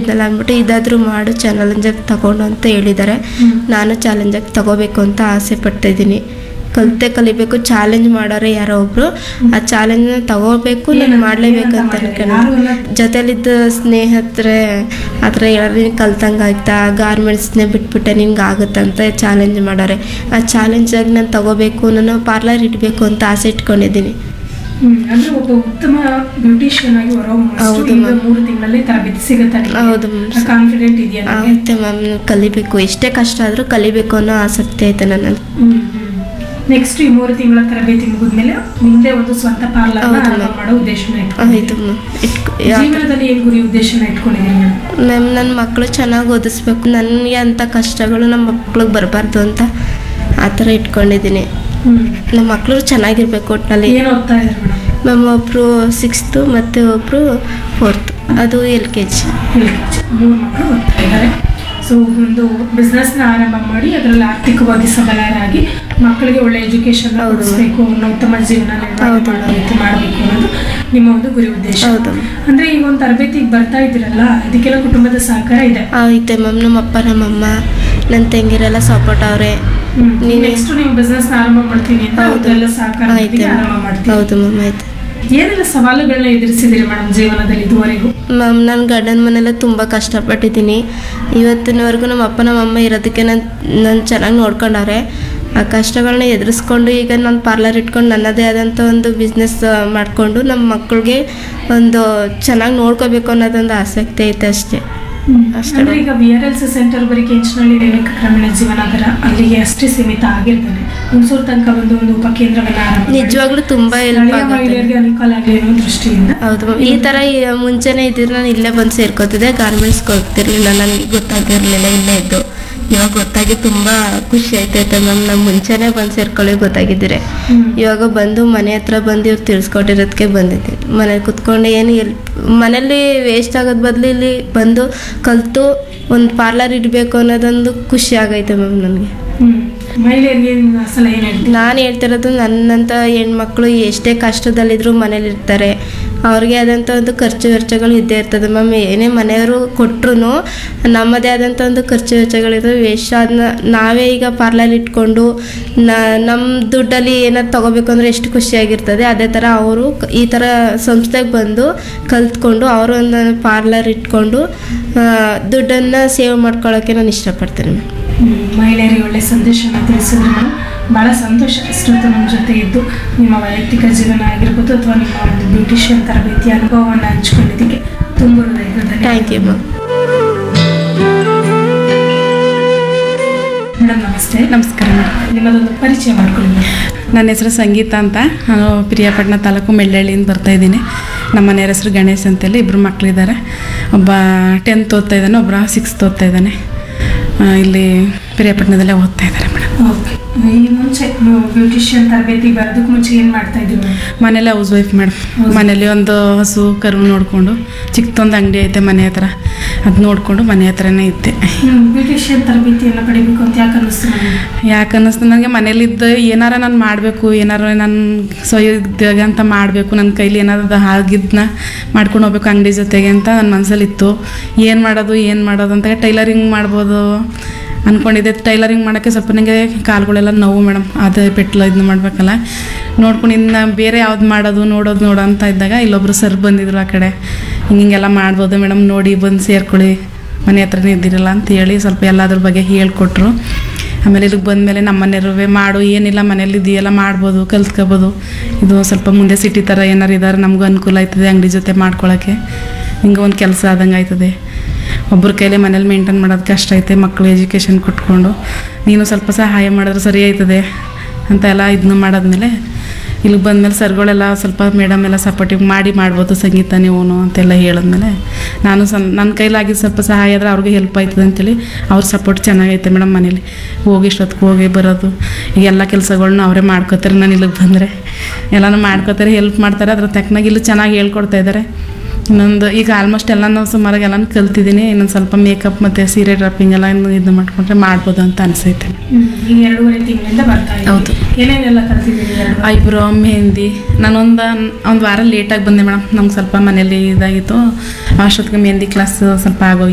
ಹೇಳಿದ್ನಲ್ಲ ಅಂದ್ಬಿಟ್ಟು ಇದಾದರೂ ಮಾಡು ಚಾಲೆಂಜಾಗಿ ತಗೊಂಡು ಅಂತ ಹೇಳಿದ್ದಾರೆ ನಾನು ಚಾಲೆಂಜಾಗಿ ತಗೋಬೇಕು ಅಂತ ಆಸೆ ಪಟ್ಟಿದ್ದೀನಿ ಕಲಿತೆ ಕಲಿಬೇಕು ಚಾಲೆಂಜ್ ಮಾಡೋರೆ ಯಾರೋ ಒಬ್ರು ಆ ಚಾಲೆಂಜ್ನ ತಗೋಬೇಕು ನಾನು ಏನಂತ- ಮಾಡಲೇಬೇಕು ಏನಂತ ಅಂತ ಮಾಡಿದ್ರೆ? ಅನ್ಕೊಂಡು ಯಾರು ಎಲ್ಲ- ಜೊತೆಲಿದ್ದ ಸ್ನೇಹಿತರೆ ಆ ಥರ ಹೇಳೋರು ನೀನು ಕಲ್ತಂಗೆ ಆಯ್ತಾ ಗಾರ್ಮೆಂಟ್ಸ್ನೇ ಬಿಟ್ಬಿಟ್ಟೆ ನಿನ್ಗೆ ಆಗುತ್ತಂತ ಚಾಲೆಂಜ್ ಮಾಡೋರೆ ಆ ಚಾಲೆಂಜಾಗಿ ನಾನು ತಗೋಬೇಕು ನಾನು ಪಾರ್ಲರ್ ಇಡಬೇಕು ಅಂತ ಆಸೆ ಇಟ್ಕೊಂಡಿದ್ದೀನಿ ಹ್ಮ್, ಅಂದ್ರೆ ಒಬ್ಬ ಉತ್ತಮ ಬ್ಯೂಟಿಷಿಯನ್ ಆಗಿ ಹೌದು ಹೊರ ma'am. ಮೂರು ತಿಂಗಳಲ್ಲಿ ತರಬೇತಿ ಸಿಗುತ್ತೆ ಹೌದು ma'am. ಕಾನ್ಫಿಡೆಂಟ್ ಇದೆಯಾ ನಿಮ್ಗೆ? ಆಗುತ್ತೆ ಮ್ಯಾಮ್ ಕಲಿಬೇಕು ಎಷ್ಟೇ ಕಷ್ಟ ಆದರೂ ಕಲಿಬೇಕು ಅನ್ನೋ ಆಸಕ್ತಿ ಐತೆ ನನ್ನಲ್ಲಿ ಹ್ಮ್ ನೆಕ್ಸ್ಟ್ ಈ ಮೂರು ತಿಂಗಳ ತರಬೇತಿ ಮುಗಿದ್ಮೇಲೆ ಮುಂದೆ ಒಂದು ಸ್ವಂತ ಪಾರ್ಲರ್ ಹೌದು ಆರಂಭ ma'am. ಮಾಡೋ ಉದ್ದೇಶನ ಆಯಿತು ಇಟ್ಕೊಂಡಿದ್ದೀರಿ ಮ್ಯಾಮ್ ಇಟ್ಕೊ ಯಾವ ಥರ ಜೀವನದಲ್ಲಿ ಏನ್ ಗುರಿ ಉದ್ದೇಶನ ಇಟ್ಕೊಂಡಿದ್ದೀರಿ ಮೇಡಮ್ ಮ್ಯಾಮ್ ನನ್ನ ಮಕ್ಕಳು ಚೆನ್ನಾಗಿ ಓದಿಸ್ಬೇಕು ನನಗೆ ಅಂಥ ಕಷ್ಟಗಳು ನಮ್ಮ ಮಕ್ಳಿಗೆ ಬರಬಾರ್ದು ಅಂತ ಆ ಥರ ಇಟ್ಕೊಂಡಿದ್ದೀನಿ ಹ್ಮ್ ನಮ್ಮ ಮಕ್ಕಳು ಚೆನ್ನಾಗಿರ್ಬೇಕು ಒಟ್ಟಿನಲ್ಲಿ ಏನ್ ಓದ್ತಾ ಇದ್ದಾರೆ ಮೇಡಮ್ ಮ್ಯಾಮ್ ಒಬ್ಬರು ಸಿಕ್ಸ್ತು ಮತ್ತು ಒಬ್ಬರು ಫೋರ್ತ್ ಅದು ಎಲ್ ಕೆ ಜಿ ಮೂರು ಮಕ್ಕಳು ಓದ್ತಾ ಇದ್ದಾರೆ ಸೊ ಒಂದು ಬಿಸ್ನೆಸ್ನ ಆರಂಭ ಮಾಡಿ ಅದರಲ್ಲಿ ಆರ್ಥಿಕವಾಗಿ ಸಬಲರಾಗಿ ಮಕ್ಕಳಿಗೆ ಒಳ್ಳೆ ಎಜುಕೇಶನ್ ಹೌದು. ಕೊಡಿಸ್ಬೇಕು ಅನ್ನೋ ಉತ್ತಮ ಜೀವನ ನಿರ್ವಹಣೆ ಹೌದು. ಮಾಡೋ ರೀತಿ ಮಾಡಬೇಕು ಅನ್ನೋದು ನಿಮ್ಮ ಒಂದು ಗುರಿ ಉದ್ದೇಶ ಹೌದು. ಅಂದ್ರೆ ಈಗ ಒಂದು ತರಬೇತಿಗೆ ಬರ್ತಾ ಇದ್ದೀರಲ್ಲ ಇದಕ್ಕೆಲ್ಲ ಕುಟುಂಬದ ಸಹಕಾರ ಇದೆ ಐತೆ ಮ್ಯಾಮ್ ನಮ್ಮ ಅಪ್ಪ ನಮ್ಮಮ್ಮ ನನ್ನ ತಂಗಿರೆಲ್ಲ ಸಪೋರ್ಟ್ ಅವರೇ ನೀನು- ನೆಕ್ಸ್ಟ್ ನೀವು ಬಿಸ್ನೆಸ್ ಆರಂಭ ಮಾಡ್ತೀನಿ ಅಂತ ಹೌದು. ಅವ್ರದ್ದೆಲ್ಲ ಸಹಕಾರ ಐತೆ ಆರಂಭ ಮಾಡ್ತೀನಿ ಹೌದು ಮ್ಯಾಮ್ ಆಯ್ತು ಏನೆಲ್ಲ ಸವಾಲುಗಳನ್ನ ಎದುರಿಸಿದಿರಿ ಮೇಡಮ್ ಜೀವನದಲ್ಲಿ ಇದುವರೆಗೂ ಮ್ಯಾಮ್ ನಾನು ಗಂಡನ ಮನೆಯಲ್ಲ ತುಂಬ ಕಷ್ಟಪಟ್ಟಿದ್ದೀನಿ ಇವತ್ತಿನವರೆಗೂ ನಮ್ಮ ಅಪ್ಪ ನಮ್ಮ ಅಮ್ಮ ಇರೋದಕ್ಕೆ ನಾನು ನಾನು ಚೆನ್ನಾಗಿ ನೋಡ್ಕೊಂಡವ್ರೆ ಆ ಕಷ್ಟಗಳನ್ನ ಎದುರಿಸ್ಕೊಂಡು ಈಗ ನಾನು ಪಾರ್ಲರ್ ಇಟ್ಕೊಂಡು ನನ್ನದೇ ಆದಂಥ ಒಂದು ಬಿಸ್ನೆಸ್ ಮಾಡಿಕೊಂಡು ನಮ್ಮ ಮಕ್ಕಳಿಗೆ ಒಂದು ಚೆನ್ನಾಗಿ ನೋಡ್ಕೋಬೇಕು ಅನ್ನೋದೊಂದು ಆಸಕ್ತಿ ಐತೆ ಅಷ್ಟೇ ಅಷ್ಟೇ ಅಂದ್ರೆ ಈಗ V R L C centre ಬರೀ ಕೆಂಚನಹಳ್ಳಿ ರೇಣುಕ ಗ್ರಾಮೀಣ ಜೀವನಗರ ಅಲ್ಲಿಗೆ ಅಷ್ಟೇ ಸೀಮಿತ ಆಗಿರ್ತಾನೆ ಹುಣಸೂರು ತನಕ ಒಂದು ಒಂದು ಉಪಕೇಂದ್ರವನ್ನ ಆರಂಭ ಮಾಡಿ ನಿಜವಾಗ್ಲೂ ತುಂಬ ಹೆಲ್ಪ್ ಸ್ಥಳೀಯ ಆಗುತ್ತೆ ಮಹಿಳೆಯರಿಗೆ ಅನುಕೂಲ ಆಗಲಿ ಅನ್ನೋ ದೃಷ್ಟಿಯಿಂದ ಹೌದು ಮ್ಯಾಮ್. ಈ ಥರ ಈ ಮುಂಚೆನೇ ಇದ್ದಿದ್ರೆ ನಾನು ಇಲ್ಲೇ ಬಂದು ಸೇರ್ಕೋತಿದ್ದೆ ಗಾರ್ಮೆಂಟ್ಸ್ಗೆ ಹೋಗ್ತಿರ್ಲಿಲ್ಲ ನನಗೆ ಗೊತ್ತಾಗಿರಲಿಲ್ಲ ಇಲ್ಲೇ ಇದ್ದು ಇವಾಗ ಗೊತ್ತಾಗಿ ತುಂಬ ಖುಷಿ ಆಯ್ತೈತೆ ಮ್ಯಾಮ್ ನಮ್ಮ ಮುಂಚೆನೇ ಬಂದು ಸೇರ್ಕೊಳ್ಳಿ ಗೊತ್ತಾಗಿದ್ದೀರಿ ಹ್ಮ್. ಇವಾಗ ಬಂದು ಮನೆ ಹತ್ರ ಬಂದು ಇವ್ರು ತಿಳಿಸ್ಕೊಟ್ಟಿರೋದಕ್ಕೆ ಬಂದಿದ್ದೀನಿ ಮನೇಲಿ ಕುತ್ಕೊಂಡು ಏನು ಎಲ್ಪ್ ಮನೇಲಿ ವೇಸ್ಟ್ ಆಗೋದ್ ಬದಲು ಇಲ್ಲಿ ಬಂದು ಕಲಿತು ಒಂದು ಪಾರ್ಲರ್ ಇಡಬೇಕು ಅನ್ನೋದೊಂದು ಖುಷಿ ಆಗೈತೆ ಮ್ಯಾಮ್ ನನಗೆ ಹ್ಮ್ ಮಹಿಳೆಯರಿಗೆ ನೀವು ಅಸಲ ಏನ್ ಹೇಳ್ತೀವಿ ನಾನು ಹೇಳ್ತಿರೋದು ನನ್ನಂಥ ಹೆಣ್ಮಕ್ಳು ಎಷ್ಟೇ ಕಷ್ಟದಲ್ಲಿದ್ದರೂ ಮನೇಲಿ ಇರ್ತಾರೆ ಅವ್ರಿಗೆ ಆದಂಥ ಒಂದು ಖರ್ಚು ವೆಚ್ಚಗಳು ಇದ್ದೇ ಇರ್ತದೆ ಮ್ಯಾಮ್ ಏನೇ ಮನೆಯವರು ಕೊಟ್ಟರು ನಮ್ಮದೇ ಆದಂಥ ಒಂದು ಖರ್ಚು ವೆಚ್ಚಗಳಿರ್ತವೆ ವೇಸ್ಟ್ ಅದನ್ನ ನಾವೇ ಈಗ ಪಾರ್ಲರ್ ಇಟ್ಕೊಂಡು ನಮ್ಮ ದುಡ್ಡಲ್ಲಿ ಏನಾದ್ರು ತೊಗೋಬೇಕು ಅಂದರೆ ಎಷ್ಟು ಖುಷಿಯಾಗಿರ್ತದೆ ಅದೇ ಥರ ಅವರು ಈ ಥರ ಸಂಸ್ಥೆಗೆ ಬಂದು ಕಲ್ತ್ಕೊಂಡು ಅವರು ಒಂದು ಪಾರ್ಲರ್ ಇಟ್ಕೊಂಡು ದುಡ್ಡನ್ನು ಸೇವ್ ಮಾಡ್ಕೊಳ್ಳೋಕ್ಕೆ ನಾನು ಇಷ್ಟಪಡ್ತೇನೆ ಮ್ಯಾಮ್ ಹ್ಮ್. ಮಹಿಳೆಯರಿಗೆ ಒಳ್ಳೆ ಸಂದೇಶನ ತಿಳಿಸಿದ್ರು ಮೇಡಮ್ ಬಹಳ ಸಂತೋಷ ಇಷ್ಟೊತ್ತು ನಮ್ಮ ಜೊತೆ ಇದ್ದು ನಿಮ್ಮ ವೈಯಕ್ತಿಕ ಜೀವನ ಆಗಿರ್ಬೋದು ಅಥವಾ ನಿಮ್ಮ ಒಂದು ಬ್ಯೂಟಿಷಿಯನ್ ತರಬೇತಿ ಅನುಭವವನ್ನು ಹಂಚ್ಕೊಂಡಿದ್ದಕ್ಕೆ ತುಂಬ ಹೃದಯದ ಥ್ಯಾಂಕ್ ಯು ಮ್ಯಾಮ್ ಮೇಡಮ್ ನಮಸ್ತೆ ನಮಸ್ಕಾರ ಮೇಡಮ್ ನಿಮ್ಮದೊಂದು ಪರಿಚಯ ಮಾಡ್ಕೊಳ್ಳಿ ಮೇಡಮ್. ನನ್ನ ಹೆಸರು ಸಂಗೀತ ಅಂತ ನಾನು ಪ್ರಿಯಾಪಟ್ಟಣ ತಾಲೂಕು ಮೆಳ್ಳಹಳ್ಳಿಯಿಂದ ಬರ್ತಾ ಇದ್ದೀನಿ ನಮ್ಮ ಮನೆಯವ್ರ ಹೆಸರು ಗಣೇಶ್ ಅಂತೇಳಿ ಇಬ್ಬರು ಮಕ್ಕಳಿದ್ದಾರೆ ಒಬ್ಬ ಟೆಂತ್ ಓದ್ತಾ ಇದ್ದಾನೆ ಒಬ್ಬ ಸಿಕ್ಸ್ತ್ ಓದ್ತಾ ಇದ್ದಾನೆ ಆ, ಇಲ್ಲಿ ಪ್ರಿಯಾಪಟ್ಟಣದಲ್ಲೇ ಓದ್ತಾ ಇದ್ದಾರೆ ಮೇಡಮ್ ಓಕೆ ಈ ಮುಂಚೆ ನೀವು ಬ್ಯೂಟಿಷಿಯನ್ ತರಬೇತಿ ಬರೋದಕ್ಕೆ ಮುಂಚೆ ಏನು ಮಾಡ್ತಾ ಇದ್ದೀವಿ ಮೇಡಮ್ ಮನೇಲೆ ಹೌಸ್ ವೈಫ್ ಮೇಡಮ್ ಮನೇಲಿ ಒಂದು ಹಸು ಕರು ನೋಡಿಕೊಂಡು ಚಿಕ್ಕದೊಂದು ಅಂಗಡಿ ಐತೆ ಮನೆ ಹತ್ರ ಅದು ನೋಡಿಕೊಂಡು ಮನೆ ಹತ್ರನೇ ಇದ್ದೆ ಬ್ಯೂಟಿಷಿಯನ್ ತರಬೇತಿಯನ್ನು ಪಡಿಬೇಕು ಅಂತ ಯಾಕೆ ಅನ್ನಿಸ್ತು ಮೇಡಮ್ ಯಾಕೆ ಅನ್ನಿಸ್ತು ನನಗೆ ಮನೇಲಿದ್ದ ಏನಾರ ನಾನು ಮಾಡಬೇಕು ಏನಾರ ನಾನು ಸ್ವಯದಾಗ ಅಂತ ಮಾಡಬೇಕು ನನ್ನ ಕೈಲಿ ಏನಾದ್ರು ಆಗಿದ್ದನ್ನ ಮಾಡ್ಕೊಂಡು ಹೋಗ್ಬೇಕು ಅಂಗಡಿ ಜೊತೆಗೆ ಅಂತ ನನ್ನ ಮನಸ್ಸಲ್ಲಿ ಇತ್ತು ಏನು ಮಾಡೋದು ಏನು ಮಾಡೋದು ಅಂತ ಟೈಲರಿಂಗ್ ಮಾಡ್ಬೋದು ಅಂದ್ಕೊಂಡಿದ್ದೆ ಟೈಲರಿಂಗ್ ಮಾಡೋಕ್ಕೆ ಸ್ವಲ್ಪ ನನಗೆ ಕಾಲುಗಳೆಲ್ಲ ನೋವು ಮೇಡಮ್ ಅದೇ ಪೆಟ್ಲು ಇದನ್ನ ಮಾಡಬೇಕಲ್ಲ ನೋಡ್ಕೊಂಡು ಇನ್ನು ಬೇರೆ ಯಾವ್ದು ಮಾಡೋದು ನೋಡೋದು ನೋಡೋ ಅಂತ ಇದ್ದಾಗ ಇಲ್ಲೊಬ್ರು ಸರ್ ಬಂದಿದ್ರು ಆ ಕಡೆ ಹಿಂಗೆಲ್ಲ ಮಾಡ್ಬೋದು ಮೇಡಮ್ ನೋಡಿ ಬಂದು ಸೇರ್ಕೊಳ್ಳಿ ಮನೆ ಹತ್ರನೇ ಇದ್ದಿರಲ್ಲ ಅಂತ ಹೇಳಿ ಸ್ವಲ್ಪ ಎಲ್ಲದ್ರ ಬಗ್ಗೆ ಹೇಳ್ಕೊಟ್ರು ಆಮೇಲೆ ಇಲ್ಲಿಗೆ ಬಂದಮೇಲೆ ನಮ್ಮ ಮನೆಯವ್ರು ಮಾಡು ಏನಿಲ್ಲ ಮನೇಲಿ ಇದೆಯಲ್ಲ ಮಾಡ್ಬೋದು ಕಲ್ತ್ಕೋಬೋದು ಇದು ಸ್ವಲ್ಪ ಮುಂದೆ ಸಿಟಿ ಥರ ಏನಾರು ಇದ್ದಾರೆ ನಮಗೂ ಅನುಕೂಲ ಆಯ್ತದೆ ಅಂಗಡಿ ಜೊತೆ ಮಾಡ್ಕೊಳ್ಳೋಕ್ಕೆ ಹಿಂಗೆ ಒಂದು ಕೆಲಸ ಆದಂಗೆ ಆಯ್ತದೆ ಒಬ್ಬರ ಕೈಲೇ ಮನೇಲಿ ಮೇಂಟೈನ್ ಮಾಡೋದು ಕಷ್ಟ ಐತೆ ಮಕ್ಕಳು ಎಜುಕೇಷನ್ ಕೊಟ್ಕೊಂಡು ನೀನು ಸ್ವಲ್ಪ ಸಹಾಯ ಮಾಡಿದ್ರೆ ಸರಿ ಆಯ್ತದೆ ಅಂತ ಎಲ್ಲ ಇದನ್ನು ಮಾಡಾದ್ಮೇಲೆ ಇಲ್ಲಿಗೆ ಬಂದಮೇಲೆ ಸರ್ಗಳೆಲ್ಲ ಸ್ವಲ್ಪ ಮೇಡಮ್ ಎಲ್ಲ ಸಪೋರ್ಟಿವ್ ಮಾಡಿ ಮಾಡ್ಬೋದು ಸಂಗೀತ ನೀವು ಅಂತೆಲ್ಲ ಹೇಳಿದ್ಮೇಲೆ ನಾನು ಸನ್ ನನ್ನ ಕೈಲಾಗಿದ್ದು ಸ್ವಲ್ಪ ಸಹಾಯ ಆದರೆ ಅವ್ರಿಗೆ ಹೆಲ್ಪ್ ಆಯ್ತದೆ ಅಂತೇಳಿ ಅವ್ರ ಸಪೋರ್ಟ್ ಚೆನ್ನಾಗೈತೆ ಮೇಡಮ್ ಮನೇಲಿ ಹೋಗಿ ಇಷ್ಟೊತ್ತಿಗೆ ಹೋಗಿ ಬರೋದು ಈಗ ಎಲ್ಲ ಕೆಲಸಗಳ್ನ ಅವರೇ ಮಾಡ್ಕೋತಾರೆ ನಾನು ಇಲ್ಲಿಗೆ ಬಂದರೆ ಎಲ್ಲನೂ ಮಾಡ್ಕೋತಾರೆ ಹೆಲ್ಪ್ ಮಾಡ್ತಾರೆ ಅದ್ರ ತಕ್ಕನಾಗಿ ಇಲ್ಲಿ ಚೆನ್ನಾಗಿ ಹೇಳ್ಕೊಡ್ತಾ ಇದ್ದಾರೆ ಇನ್ನೊಂದು ಈಗ ಆಲ್ಮೋಸ್ಟ್ ಎಲ್ಲನೂ ಸುಮಾರಾಗಿ ಎಲ್ಲನೂ ಕಲ್ತಿದ್ದೀನಿ ಇನ್ನೊಂದು ಸ್ವಲ್ಪ ಮೇಕಪ್ ಮತ್ತು ಸೀರೆ ಡ್ರಾಪಿಂಗ್ ಎಲ್ಲ ಇನ್ನು ಇದು ಮಾಡ್ಕೊಂಡ್ರೆ ಮಾಡ್ಬೋದು ಅಂತ ಅನಿಸೈತೆ ಈಗ ಎರಡೂವರೆ ತಿಂಗಳಿಂದ ಬರ್ತಾ ಇದ್ದೀವಿ ಹೌದು. ಏನೇನೆಲ್ಲ ಕಲ್ತಿದ್ದೀರಿ ಎರಡು ಐಬ್ರೋ ಮೆಹಂದಿ ನಾನೊಂದು ಒಂದು ವಾರ ಲೇಟಾಗಿ ಬಂದೆ ಮೇಡಮ್ ನಮ್ಗೆ ಸ್ವಲ್ಪ ಮನೇಲಿ ಇದಾಗಿತ್ತು ಅಷ್ಟೊತ್ತಿಗೆ ಮೆಹಂದಿ ಕ್ಲಾಸ್ ಸ್ವಲ್ಪ ಆಗೋಗಿತ್ತು